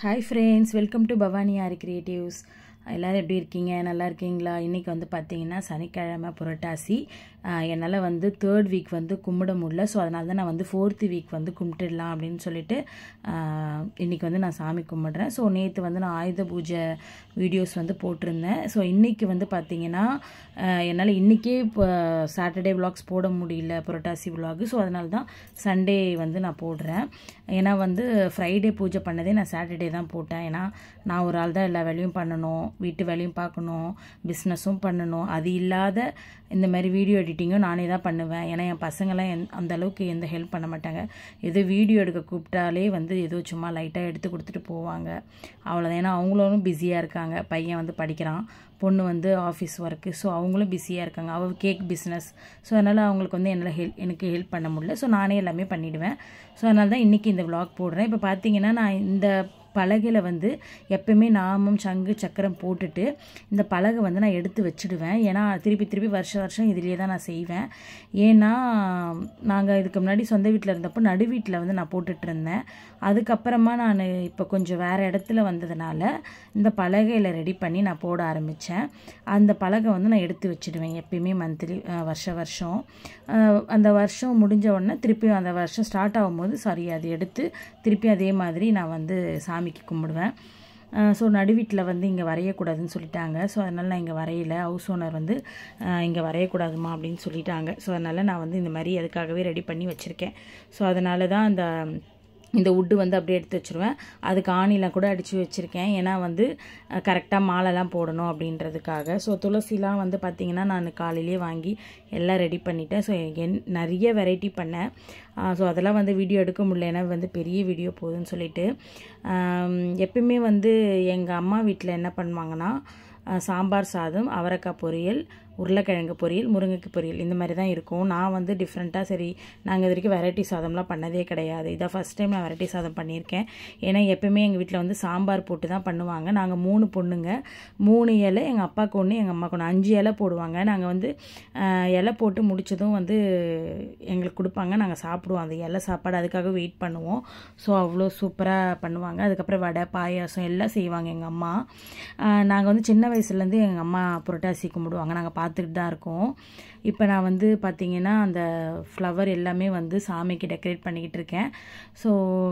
hi friends welcome to Bhavani Aari creatives எல்லோரும் எப்படி இருக்கீங்க நல்லா இருக்கீங்களா இன்றைக்கி வந்து பார்த்தீங்கன்னா சனிக்கிழமை புரட்டாசி ஆஹ் என்னால் வந்து தேர்ட் வீக் வந்து கும்பிட முடியல ஸோ அதனால தான் நான் வந்து ஃபோர்த்து வீக் வந்து கும்பிட்டுடலாம் அப்படின்னு சொல்லிட்டு ஆஹ் இன்னைக்கு வந்து நான் சாமி கும்பிட்றேன் ஸோ நேற்று வந்து நான் ஆயுத பூஜை வீடியோஸ் வந்து போட்டிருந்தேன் ஸோ இன்றைக்கி வந்து பார்த்தீங்கன்னா ஆஹ் என்னால் இன்றைக்கே இப்போ சாட்டர்டே விலாக்ஸ் போட முடியல புரட்டாசி விலாக் ஸோ அதனால தான் சண்டே வந்து நான் போடுறேன் ஏன்னா வந்து ஃப்ரைடே பூஜை பண்ணதே நான் சாட்டர்டே தான் போட்டேன் ஏன்னா நான் ஒரு ஆள் தான் எல்லா வேலையும் பண்ணணும் வீட்டு வேலையும் பார்க்கணும் பிஸ்னஸும் பண்ணணும் அது இல்லாத இந்த மாதிரி வீடியோ எடிட்டிங்கும் நானே தான் பண்ணுவேன் ஏன்னா என் பசங்களாம் எந் அந்த அளவுக்கு எந்த ஹெல்ப் பண்ண மாட்டாங்க ஏதோ வீடியோ எடுக்க கூப்பிட்டாலே வந்து ஏதோ சும்மா லைட்டாக எடுத்து கொடுத்துட்டு போவாங்க அவ்வளோதான் ஏன்னா அவங்களும் பிஸியாக இருக்காங்க பையன் வந்து படிக்கிறான் பொண்ணு வந்து ஆஃபீஸ் ஒர்க்கு ஸோ அவங்களும் பிஸியாக இருக்காங்க அவள் கேக் பிஸ்னஸ் ஸோ அதனால் அவங்களுக்கு வந்து என்னால் ஹெல்ப் எனக்கு ஹெல்ப் பண்ண முடியல ஸோ நானே எல்லாமே பண்ணிவிடுவேன் ஸோ அதனால தான் இன்றைக்கி இந்த vlog போடுறேன் இப்போ பார்த்தீங்கன்னா நான் இந்த பலகையில் வந்து எப்பயுமே நாமம் சங்கு சக்கரம் போட்டுட்டு இந்த பலகை வந்து நான் எடுத்து வச்சுடுவேன் ஏன்னா திருப்பி திருப்பி வருஷம் வருஷம் இதுலேயே தான் நான் செய்வேன் ஏன்னா நாங்கள் இதுக்கு முன்னாடி சொந்த வீட்டில் இருந்தப்போ நடு வீட்டில் வந்து நான் போட்டுட்டு இருந்தேன் அதுக்கப்புறமா நான் இப்போ கொஞ்சம் வேறு இடத்துல வந்ததுனால இந்த பலகையில் ரெடி பண்ணி நான் போட ஆரம்பித்தேன் அந்த பலகை வந்து நான் எடுத்து வச்சுடுவேன் எப்பயுமே மந்த்லி வருஷ வருஷம் அஹ் அந்த வருஷம் முடிஞ்ச உடனே திருப்பியும் அந்த வருஷம் ஸ்டார்ட் ஆகும்போது சாரி அது எடுத்து திருப்பி அதே மாதிரி நான் வந்து சாமிக்கு கும்பிடுவேன் ஸோ நடுவீட்டில் வந்து இங்கே வரையக்கூடாதுன்னு சொல்லிட்டாங்க ஸோ அதனால் நான் இங்கே வரையல ஹவுஸ் ஓனர் வந்து இங்கே வரையக்கூடாதுமா அப்படின்னு சொல்லிட்டாங்க ஸோ அதனால் நான் வந்து இந்த மாதிரி அதுக்காகவே ரெடி பண்ணி வச்சுருக்கேன் ஸோ அதனால தான் அந்த இந்த உட்டு வந்து அப்படியே எடுத்து வச்சுருவேன் அதுக்கு ஆணிலாம் கூட அடித்து வச்சுருக்கேன் ஏன்னா வந்து கரெக்டாக மாலைலாம் போடணும் அப்படின்றதுக்காக ஸோ துளசிலாம் வந்து பார்த்திங்கன்னா நான் காலையிலேயே வாங்கி எல்லாம் ரெடி பண்ணிட்டேன் ஸோ என் நிறைய வெரைட்டி பண்ணேன் ஸோ அதெல்லாம் வந்து வீடியோ எடுக்க முடியல ஏன்னா வந்து பெரிய வீடியோ போகுதுன்னு சொல்லிட்டு ஆம், எப்பயுமே வந்து எங்கள் அம்மா வீட்டில் என்ன பண்ணுவாங்கன்னா ஆஹ், சாம்பார் சாதம் அவரைக்காய் பொரியல் உருளைக்கிழங்கு பொரியல் முருங்கைக்கு பொரியல் இந்த மாதிரி தான் இருக்கும் நான் வந்து டிஃப்ரெண்ட்டாக சரி நாங்கள் இது வரைக்கும் வெரைட்டி சாதம்லாம் பண்ணதே கிடையாது இதான் ஃபஸ்ட் டைம் நான் வெரைட்டி சாதம் பண்ணியிருக்கேன் ஏன்னா எப்பயுமே எங்கள் வீட்டில் வந்து சாம்பார் போட்டு தான் பண்ணுவாங்க நாங்கள் மூணு பொண்ணுங்க மூணு இலை எங்கள் அப்பாவுக்கு ஒன்று எங்கள் அம்மாவுக்கு ஒன்று அஞ்சு இலை போடுவாங்க நாங்கள் வந்து ஆஹ், இலை போட்டு முடிச்சதும் வந்து எங்களுக்கு கொடுப்பாங்க நாங்கள் சாப்பிடுவோம் அந்த இலை சாப்பாடு அதுக்காக வெயிட் பண்ணுவோம் ஸோ அவ்வளோ சூப்பராக பண்ணுவாங்க அதுக்கப்புறம் வடை பாயாசம் எல்லாம் செய்வாங்க எங்கள் அம்மா நாங்கள் வந்து சின்ன வயசுலேருந்து எங்கள் அம்மா புரட்டாசி கும்பிடுவாங்க நாங்கள் பார்த்துக்கிட்டு தான் இருக்கோம் இப்போ நான் வந்து பார்த்திங்கன்னா அந்த ஃப்ளவர் எல்லாமே வந்து சாமிக்கு டெக்கரேட் பண்ணிக்கிட்டு இருக்கேன் ஸோ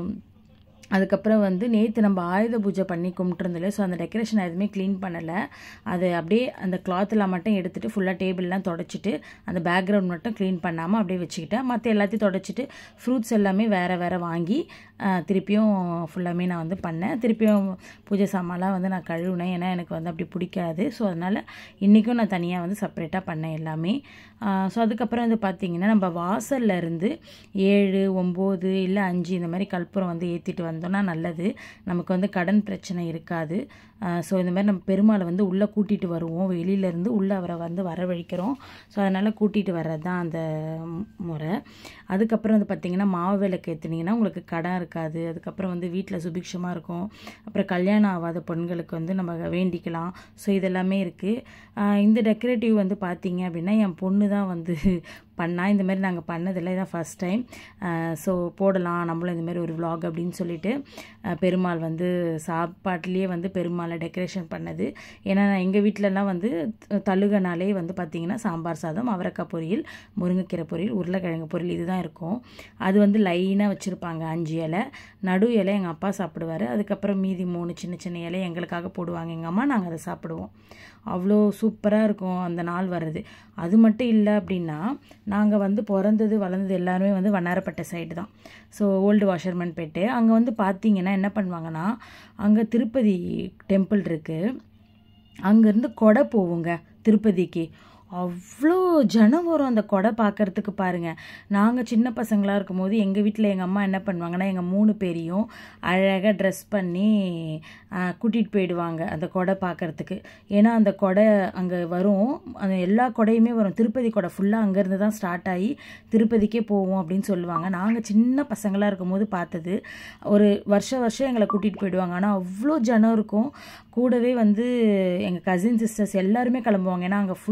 அதுக்கப்புறம் வந்து நேற்று நம்ம ஆயுத பூஜை பண்ணி கும்பிட்டுருந்தோம்ல ஸோ அந்த டெக்கரேஷன் எதுவுமே க்ளீன் பண்ணலை அது அப்படியே அந்த கிளாத்தில் மட்டும் எடுத்துகிட்டு ஃபுல்லாக டேபிள்லாம் தொடச்சிட்டு அந்த பேக்ரவுண்ட் மட்டும் க்ளீன் பண்ணாமல் அப்படியே வச்சுக்கிட்டேன் மற்ற எல்லாத்தையும் தொடச்சிட்டு ஃப்ரூட்ஸ் எல்லாமே வேறு வேறு வாங்கி ஆஹ், திருப்பியும் ஃபுல்லாமே நான் வந்து பண்ணேன் திருப்பியும் பூஜை சாமான்லாம் வந்து நான் கழுவுனேன் ஏன்னா எனக்கு வந்து அப்படி பிடிக்காது ஸோ அதனால் இன்றைக்கும் நான் தனியாக வந்து செப்பரேட்டாக பண்ணேன் எல்லாமே ஸோ அதுக்கப்புறம் வந்து பார்த்திங்கன்னா நம்ம வாசல்ல இருந்து ஏழு ஒம்பது இல்லை அஞ்சு இந்த மாதிரி கற்பூரம் வந்து ஏற்றிட்டு வந்தோம்னா நல்லது நமக்கு வந்து கடன் பிரச்சனை இருக்காது ஸோ இந்த மாதிரி நம்ம பெருமாளை வந்து உள்ளே கூட்டிகிட்டு வருவோம் வெளியிலேருந்து உள்ளே அவரை வந்து வரவழைக்கிறோம் ஸோ அதனால் கூட்டிகிட்டு வர்றது தான் அந்த மு- முறை அதுக்கப்புறம் வந்து பார்த்திங்கன்னா மாவு விளக்கு ஏற்றுனீங்கன்னா உங்களுக்கு கடன் இருக்காது அதுக்கப்புறம் வந்து வீட்டில் சுபிக்ஷமாக இருக்கும் அப்புறம் கல்யாணம் ஆகாத பெண்களுக்கு வந்து நம்ம வேண்டிக்கலாம் ஸோ இதெல்லாமே இருக்குது இந்த டெக்கரேட்டிவ் வந்து பார்த்தீங்க அப்படின்னா என் பொண்ணு தான் வந்து பண்ணா இந்த மாதிரி நாங்கள் பண்ணதில்லை இதான் ஃபஸ்ட் டைம் ஸோ போடலாம் நம்மளும் இந்த மாதிரி ஒரு vlog அப்படின்னு சொல்லிட்டு அஹ், பெருமாள் வந்து சாப்பாட்டுலேயே வந்து பெருமாளை டெக்கரேஷன் பண்ணது ஏன்னா எங்கள் வீட்டிலலாம் வந்து த- தழுகனாலே வந்து பார்த்திங்கன்னா சாம்பார் சாதம் அவரைக்காய் பொரியல் முருங்கைக்கீரை பொரியல் உருளைக்கிழங்கு பொரியல் இதுதான் இருக்கும் அது வந்து லைனாக வச்சுருப்பாங்க அஞ்சு இலை நடு இலை எங்கள் அப்பா சாப்பிடுவார் அதுக்கப்புறம் மீதி மூணு சின்ன சின்ன இலை எங்களுக்காக போடுவாங்க எங்கள் அம்மா நாங்கள் அதை சாப்பிடுவோம் அவ்வளோ சூப்பராக இருக்கும் அந்த நாள் வர்றது அது மட்டும் இல்லை அப்படின்னா நாங்கள் வந்து பிறந்தது வளர்ந்தது எல்லாருமே வந்து வண்ணாரப்பேட்டை சைடு தான் ஸோ ஓல்டு வாஷர்மேன் பேட்டு அங்கே வந்து பார்த்தீங்கன்னா என்ன பண்ணுவாங்கன்னா அங்கே திருப்பதி டெம்பிள் இருக்குது அங்கேருந்து கொடை போவோங்க திருப்பதிக்கு அவ்வளோ ஜனம் வரும் அந்த கொடை பார்க்கறதுக்கு பாருங்கள் நாங்கள் சின்ன பசங்களாக இருக்கும்போது எங்கள் வீட்டில் எங்கள் அம்மா என்ன பண்ணுவாங்கன்னா எங்கள் மூணு பேரையும் அழகாக ட்ரெஸ் பண்ணி கூட்டிகிட்டு போயிடுவாங்க அந்த கொடை பார்க்கறதுக்கு ஏன்னா அந்த கொடை அங்கே வரும் அந்த எல்லா கொடையுமே வரும் திருப்பதி கொடை ஃபுல்லாக அங்கேருந்து தான் ஸ்டார்ட் ஆகி திருப்பதிக்கே போவோம் அப்படின்னு சொல்லுவாங்க நாங்கள் சின்ன பசங்களாக இருக்கும்போது பார்த்தது ஒரு வருஷம் வருஷம் எங்களை கூட்டிகிட்டு போயிடுவாங்க ஆனால் அவ்வளோ ஜனம் இருக்கும் கூடவே வந்து எங்கள் கசின் சிஸ்டர்ஸ் எல்லாருமே கிளம்புவாங்க ஏன்னா அங்கே ஃபுல் சொந்தக்கார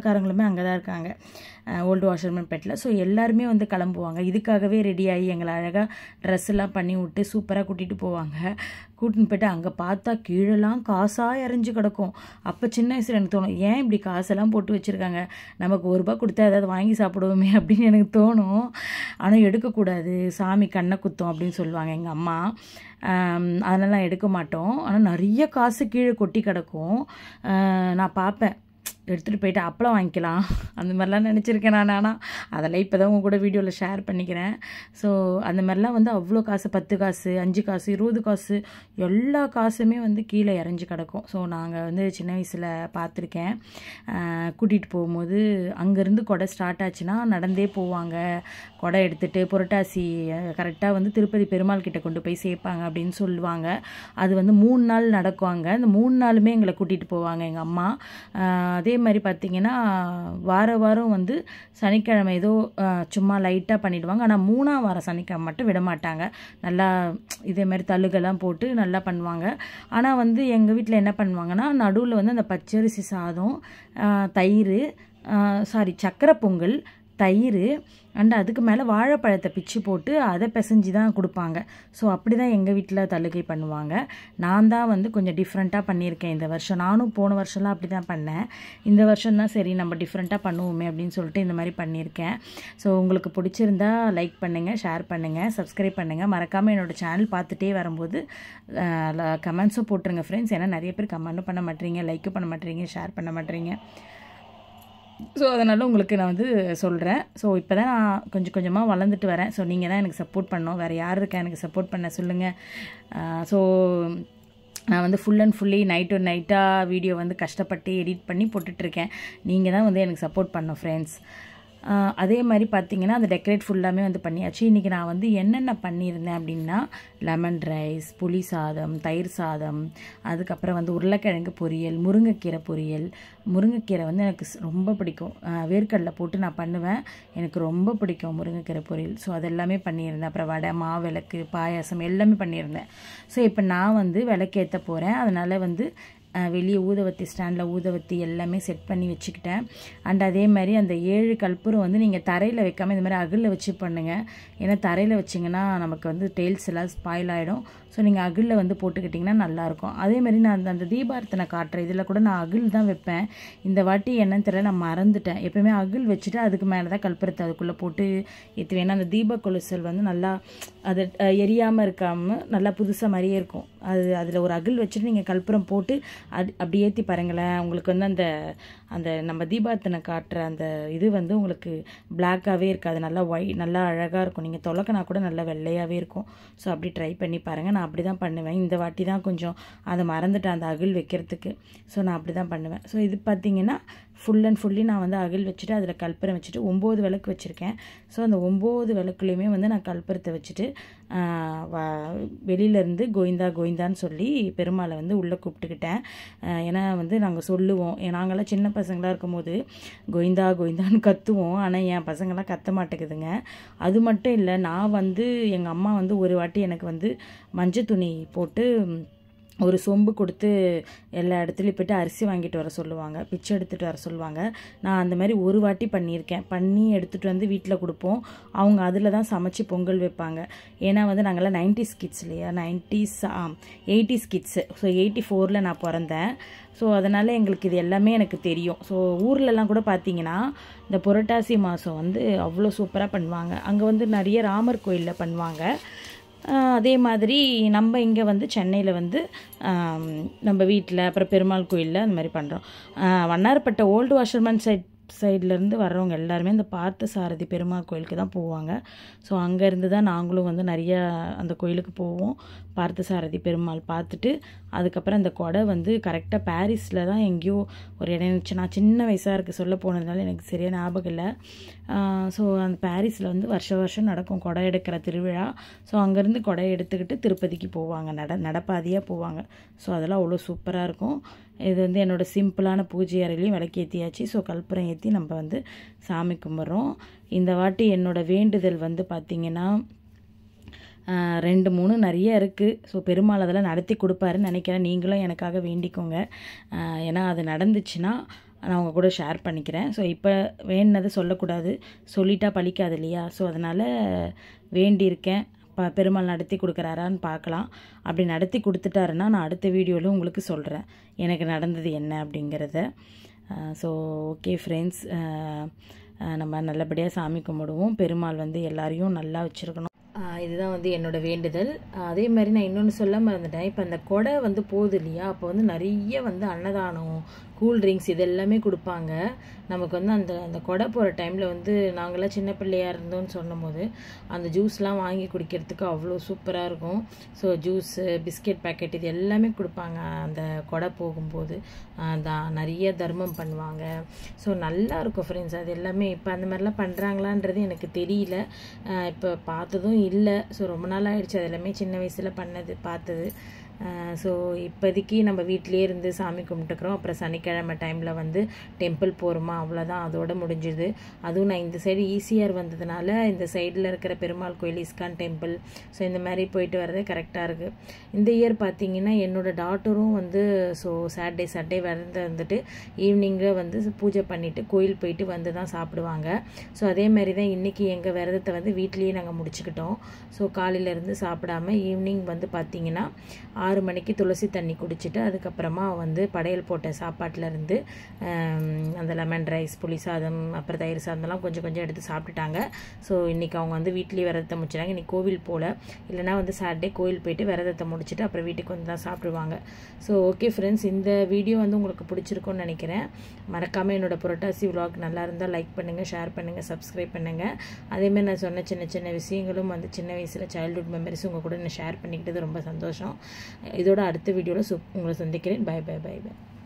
சொந்தக்காரங்களுமே அங்கே தான் இருக்காங்க ஓல்டு வாஷர்மேன் பெட்டில் ஸோ எல்லாருமே வந்து கிளம்புவாங்க இதுக்காகவே ரெடி ஆகி எங்களை அழகாக ட்ரெஸ் எல்லாம் பண்ணி விட்டு சூப்பராக கூட்டிகிட்டு போவாங்க கூட்டின்னு போயிட்டு அங்கே பார்த்தா கீழெல்லாம் காசாக இறஞ்சி கிடக்கும் அப்போ சின்ன வயசில் எனக்கு தோணும் ஏன் இப்படி காசெல்லாம் போட்டு வச்சுருக்காங்க நமக்கு ஒரு ரூபா கொடுத்தா ஏதாவது வாங்கி சாப்பிடுவோமே அப்படின்னு எனக்கு தோணும் ஆனால் எடுக்கக்கூடாது சாமி கண்ணை குத்தம் அப்படின்னு சொல்லுவாங்க எங்கள் அம்மா அதெல்லாம் எடுக்க மாட்டோம் ஆனால் நிறைய காசு கீழே கொட்டி கிடக்கும் நான் பார்ப்பேன் எடுத்துகிட்டு போயிட்டு அப்பளம் வாங்கிக்கலாம் அந்த மாதிரிலாம் நினச்சிருக்கேன் நான் ஆனால் அதெல்லாம் இப்போ தான் உங்கள் கூட வீடியோவில் ஷேர் பண்ணிக்கிறேன் ஸோ அந்த மாதிரிலாம் வந்து அவ்வளோ காசு பத்து காசு அஞ்சு காசு இருபது காசு எல்லா காசுமே வந்து கீழே இறஞ்சி கிடக்கும் ஸோ நாங்கள் வந்து சின்ன வயசில் பார்த்துருக்கேன் கூட்டிகிட்டு போகும்போது அங்கேருந்து கொடை ஸ்டார்ட் ஆச்சுன்னா நடந்தே போவாங்க கொடை எடுத்துகிட்டு புரட்டாசி கரெக்டாக வந்து திருப்பதி பெருமாள் கிட்ட கொண்டு போய் சேர்ப்பாங்க அப்படின்னு சொல்லுவாங்க அது வந்து மூணு நாள் நடக்குவாங்க அந்த மூணு நாளுமே எங்களை கூட்டிகிட்டு போவாங்க எங்கள் அம்மா அதே மாதிரி பார்த்திங்கன்னா வார வாரம் வந்து சனிக்கிழமை ஏதோ சும்மா லைட்டாக பண்ணிவிடுவாங்க ஆனால் மூணாம் வாரம் சனிக்கிழமை மட்டும் விட மாட்டாங்க நல்லா இதே மாதிரி தழுகெல்லாம் போட்டு நல்லா பண்ணுவாங்க ஆனால் வந்து எங்கள் வீட்டில் என்ன பண்ணுவாங்கன்னா நடுவில் வந்து அந்த பச்சரிசி சாதம் தயிர் சாரி சக்கரை பொங்கல் தயிர் அண்ட் அதுக்கு மேலே வாழைப்பழத்தை பிச்சு போட்டு அதை பிசைஞ்சு தான் கொடுப்பாங்க ஸோ அப்படி தான் எங்கள் வீட்டில் தள்ளுகை பண்ணுவாங்க நான் தான் வந்து கொஞ்சம் டிஃப்ரெண்ட்டாக பண்ணியிருக்கேன் இந்த வருஷம் நானும் போன வருஷம்லாம் அப்படி தான் பண்ணேன் இந்த வருஷம் தான் சரி நம்ம டிஃப்ரெண்ட்டாக பண்ணுவோமே அப்படின்னு சொல்லிட்டு இந்த மாதிரி பண்ணியிருக்கேன் ஸோ உங்களுக்கு பிடிச்சிருந்தா லைக் பண்ணுங்கள் ஷேர் பண்ணுங்கள் சப்ஸ்கிரைப் பண்ணுங்கள் மறக்காமல் என்னோடய சேனல் பார்த்துட்டே வரும்போது கமெண்ட்ஸும் போட்டுருங்க ஃப்ரெண்ட்ஸ் ஏன்னா நிறைய பேர் கமெண்ட்டும் பண்ண மாட்டேறீங்க லைக்கும் பண்ண மாட்டேறீங்க ஷேர் பண்ண மாட்டேறீங்க ஸோ அதனால் உங்களுக்கு நான் வந்து சொல்கிறேன் ஸோ இப்போ தான் நான் கொஞ்சம் கொஞ்சமாக வளர்ந்துட்டு வரேன் ஸோ நீங்கள் தான் எனக்கு சப்போர்ட் பண்ணணும் வேறு யார் இருக்கா எனக்கு சப்போர்ட் பண்ண சொல்லுங்கள் ஸோ நான் வந்து full and fully night to நைட்டாக வீடியோ வந்து கஷ்டப்பட்டு எடிட் பண்ணி போட்டுட்ருக்கேன் நீங்கள் தான் வந்து எனக்கு சப்போர்ட் பண்ணணும் ஃப்ரெண்ட்ஸ் அதே மாதிரி பார்த்தீங்கன்னா அந்த டெக்கரேட் ஃபுல்லாமே வந்து பண்ணியாச்சு இன்றைக்கி நான் வந்து என்னென்ன பண்ணியிருந்தேன் அப்படின்னா லெமன் ரைஸ் புளி சாதம் தயிர் சாதம் அதுக்கப்புறம் வந்து உருளைக்கிழங்கு பொரியல் முருங்கைக்கீரை பொரியல் முருங்கைக்கீரை வந்து எனக்கு ரொம்ப பிடிக்கும் வேர்க்கடலை போட்டு நான் பண்ணுவேன் எனக்கு ரொம்ப பிடிக்கும் முருங்கைக்கீரை பொரியல் ஸோ அதெல்லாமே பண்ணியிருந்தேன் அப்புறம் வடை மாவிளக்கு பாயாசம் எல்லாமே பண்ணியிருந்தேன் ஸோ இப்போ நான் வந்து விளக்கேற்ற போகிறேன் அதனால் வந்து வெளியே ஊதவத்தி ஸ்டாண்டில் ஊதவத்தி எல்லாமே செட் பண்ணி வச்சுக்கிட்டேன் அண்ட் அதே மாதிரி அந்த ஏழு கற்பூரம் வந்து நீங்கள் தரையில் வைக்காமல் இந்த மாதிரி அகிலில் வச்சு பண்ணுங்கள் ஏன்னா தரையில் வச்சிங்கன்னா நமக்கு வந்து டெய்ல்ஸ் எல்லாம் ஸ்பாயில் ஆகிடும் ஸோ நீங்கள் அகிலில் வந்து போட்டுக்கிட்டிங்கன்னா நல்லாயிருக்கும் அதேமாதிரி நான் அந்த அந்த தீபார்த்தனை காட்டுற இதில் கூட நான் அகில் தான் வைப்பேன் இந்த வாட்டி என்னன்னு தெரியல நான் மறந்துட்டேன் எப்போயுமே அகில் வச்சுட்டு அதுக்கு மேலே தான் கல்புரத்தை அதுக்குள்ளே போட்டு ஏற்றுவேன் அந்த தீப கொலுசல் வந்து நல்லா அது எரியாமல் இருக்காமல் நல்லா புதுசாக மாதிரியே இருக்கும் அது அதில் ஒரு அகில் வச்சுட்டு நீங்கள் கற்பூரம் போட்டு அது அப்படி ஏற்றி பாருங்களேன் உங்களுக்கு வந்து அந்த அந்த நம்ம தீபார்த்தனை காட்டுற அந்த இது வந்து உங்களுக்கு பிளாக்காகவே இருக்காது நல்லா ஒய் நல்லா அழகாக இருக்கும் நீங்கள் தொலைக்கனா கூட நல்லா வெள்ளையாகவே இருக்கும் ஸோ அப்படி ட்ரை பண்ணி பாருங்கள் நான் அப்படி தான் பண்ணுவேன் இந்த வாட்டி தான் கொஞ்சம் அதை மறந்துட்டேன் அந்த அகில் வைக்கிறதுக்கு ஸோ நான் அப்படி தான் பண்ணுவேன் ஸோ இது பார்த்திங்கன்னா ஃபுல் அண்ட் ஃபுல்லி நான் வந்து அகில் வச்சுட்டு அதில் கல்பரம் வச்சுட்டு ஒம்பது விளக்கு வச்சுருக்கேன் ஸோ அந்த ஒம்பது விளக்குலேயுமே வந்து நான் கல்பரத்தை வச்சுட்டு வெளியிலேருந்து கோவிந்தா கோவிந்தான்னு சொல்லி பெருமாளை வந்து உள்ளே கூப்பிட்டுக்கிட்டேன் ஏன்னா வந்து நாங்கள் சொல்லுவோம் நாங்களாம் சின்ன பசங்களாக இருக்கும்போது கோவிந்தா கோவிந்தான்னு கத்துவோம் ஆனால் என் பசங்களாம் கத்த மாட்டேங்குதுங்க அது மட்டும் இல்லை நான் வந்து எங்கள் அம்மா வந்து ஒரு வாட்டி எனக்கு வந்து மஞ்சள் துணி போட்டு ஒரு சொம்பு கொடுத்து எல்லா இடத்துலையும் போய்ட்டு அரிசி வாங்கிட்டு வர சொல்லுவாங்க பிச்சை எடுத்துகிட்டு வர சொல்லுவாங்க நான் அந்த மாதிரி ஒரு வாட்டி பண்ணியிருக்கேன் பண்ணி எடுத்துகிட்டு வந்து வீட்டில் கொடுப்போம் அவங்க அதில் தான் சமைச்சு பொங்கல் வைப்பாங்க ஏன்னா வந்து நாங்கள்லாம் நைன்டிஸ் கிட்ஸ் இல்லையா nineties eighties kids so eighty ஃபோரில் நான் பிறந்தேன் ஸோ அதனால் எங்களுக்கு இது எல்லாமே எனக்கு தெரியும் ஸோ ஊர்லலாம் கூட பார்த்தீங்கன்னா இந்த புரட்டாசி மாதம் வந்து அவ்வளோ சூப்பராக பண்ணுவாங்க அங்கே வந்து நிறைய ராமர் கோயிலில் பண்ணுவாங்க அதே மாதிரி நம்ம இங்கே வந்து சென்னையில் வந்து நம்ம வீட்டில் அப்புறம் பெருமாள் கோயிலில் அந்த மாதிரி பண்ணுறோம் வண்ணாரப்பட்ட ஓல்டு வாஷர்மேன் சைட் சைட்லேருந்து வர்றவங்க எல்லாருமே இந்த பார்த்த சாரதி பெருமாள் கோயிலுக்கு தான் போவாங்க ஸோ அங்கேருந்து தான் நாங்களும் வந்து நிறைய அந்த கோயிலுக்கு போவோம் பார்த்த சாரதி பெருமாள் பார்த்துட்டு அதுக்கப்புறம் அந்த கொடை வந்து கரெக்டாக பாரிஸில் தான் எங்கேயோ ஒரு இடம் இருந்துச்சு நான் சின்ன வயசாக இருக்க சொல்ல போனதுனால எனக்கு சரியாக ஞாபகம் இல்லை ஸோ அந்த பாரிஸில் வந்து வருஷ வருஷம் நடக்கும் கொடை எடுக்கிற திருவிழா ஸோ அங்கேருந்து கொடை எடுத்துக்கிட்டு திருப்பதிக்கு போவாங்க நட நடப்பாதையாக போவாங்க ஸோ அதெல்லாம் அவ்வளோ சூப்பராக இருக்கும் இது வந்து என்னோடய சிம்பிளான பூஜை அறையிலையும் விளக்கேற்றியாச்சு ஸோ கற்பூரம் ஏற்றி நம்ம வந்து சாமி கும்பிட்றோம் இந்த வாட்டி என்னோடய வேண்டுதல் வந்து பார்த்திங்கன்னா ரெண்டு மூணு நிறைய இருக்குது ஸோ பெருமாள் அதெல்லாம் நடத்தி கொடுப்பாருன்னு நினைக்கிறேன் நீங்களும் எனக்காக வேண்டிக்கோங்க ஏன்னா அது நடந்துச்சுன்னா நான் உங்கள் கூட ஷேர் பண்ணிக்கிறேன் ஸோ இப்போ வேணுனதை சொல்லக்கூடாது சொல்லிட்டா பழிக்காது இல்லையா ஸோ அதனால் வேண்டியிருக்கேன் ப பெருமாள் நடத்தி கொடுக்குறாரான்னு பார்க்கலாம் அப்படி நடத்தி கொடுத்துட்டாருன்னா நான் அடுத்த வீடியோவில் உங்களுக்கு சொல்கிறேன் எனக்கு நடந்தது என்ன அப்படிங்கிறத ஸோ ஓகே ஃப்ரெண்ட்ஸ் நம்ம நல்லபடியாக சாமி கும்பிடுவோம் பெருமாள் வந்து எல்லாரையும் நல்லா வச்சுருக்கணும் இதுதான் வந்து என்னோடய வேண்டுதல் அதே மாதிரி நான் இன்னொன்று சொல்ல மறந்துட்டேன் இப்போ அந்த கொடை வந்து போகுது இல்லையா அப்போ வந்து நிறைய வந்து அன்னதானம் கூல் ட்ரிங்க்ஸ் இது எல்லாமே கொடுப்பாங்க நமக்கு வந்து அந்த அந்த கொடை போகிற டைமில் வந்து நாங்களாம் சின்ன பிள்ளையாக இருந்தோம்னு சொன்னும் போது அந்த ஜூஸ்லாம் வாங்கி குடிக்கிறதுக்கு அவ்வளோ சூப்பராக இருக்கும் ஸோ ஜூஸு பிஸ்கெட் பேக்கெட் இது எல்லாமே கொடுப்பாங்க அந்த கொடை போகும்போது தான் நிறைய தர்மம் பண்ணுவாங்க ஸோ நல்லா இருக்கும் ஃப்ரெண்ட்ஸ் அது எல்லாமே இப்போ அந்த மாதிரிலாம் பண்ணுறாங்களான்றது எனக்கு தெரியல இப்போ பார்த்ததும் இல்லை ஸோ ரொம்ப நாள் ஆயிடுச்சு அது எல்லாமே சின்ன வயசில் பண்ணது பார்த்தது ஸோ இப்போதைக்கு நம்ம வீட்டிலே இருந்து சாமி கும்பிட்டுக்கிறோம் அப்புறம் சனிக்கிழமை டைமில் வந்து டெம்பிள் போகிறோமா அவ்வளோதான் அதோட முடிஞ்சுது அதுவும் நான் இந்த சைடு ஈஸியார் வந்ததுனால இந்த சைடில் இருக்கிற பெருமாள் கோயில் இஸ்கான் டெம்பிள் ஸோ இந்த மாதிரி போயிட்டு வரதே கரெக்டாக இருக்குது இந்த இயர் பார்த்தீங்கன்னா என்னோடய டாட்டரும் வந்து ஸோ சாட்டர்டே சண்டே விரதம் வந்துட்டு ஈவினிங்கில் வந்து பூஜை பண்ணிவிட்டு கோயில் போயிட்டு வந்து தான் சாப்பிடுவாங்க ஸோ அதே மாதிரி தான் இன்றைக்கி எங்கள் விரதத்தை வந்து வீட்லேயே நாங்கள் முடிச்சுக்கிட்டோம் ஸோ காலையிலேருந்து சாப்பிடாம ஈவினிங் வந்து பார்த்திங்கன்னா ஆறு மணிக்கு துளசி தண்ணி குடிச்சிட்டு அதுக்கப்புறமா வந்து படையல் போட்ட சாப்பாட்டிலேருந்து அந்த லெமன் ரைஸ் புளி சாதம் அப்புறம் தயிர் சாதம்லாம் கொஞ்சம் கொஞ்சம் எடுத்து சாப்பிட்டுட்டாங்க ஸோ இன்றைக்கி அவங்க வந்து வீட்லேயே விரதத்தை முடிச்சிட்டாங்க இன்றைக்கி கோவில் போல் இல்லைனா வந்து சாட்டர்டே கோவில் போயிட்டு விரதத்தை முடிச்சுட்டு அப்புறம் வீட்டுக்கு வந்து தான் சாப்பிடுவாங்க ஸோ ஓகே ஃப்ரெண்ட்ஸ் இந்த வீடியோ வந்து உங்களுக்கு பிடிச்சிருக்கும்னு நினைக்கிறேன் மறக்காமல் என்னோடய புரட்டாசி விலாக் நல்லா இருந்தால் லைக் பண்ணுங்கள் ஷேர் பண்ணுங்கள் சப்ஸ்கிரைப் பண்ணுங்கள் அதேமாதிரி நான் சொன்ன சின்ன சின்ன விஷயங்களும் வந்து சின்ன வயசில் சைல்ட்ஹுட் மெமரிஸ் உங்கள் கூட நான் ஷேர் பண்ணிக்கிட்டது ரொம்ப சந்தோஷம் இதோட அடுத்த வீடியோவில் உங்களை சந்திக்கிறேன் பை பை பை பை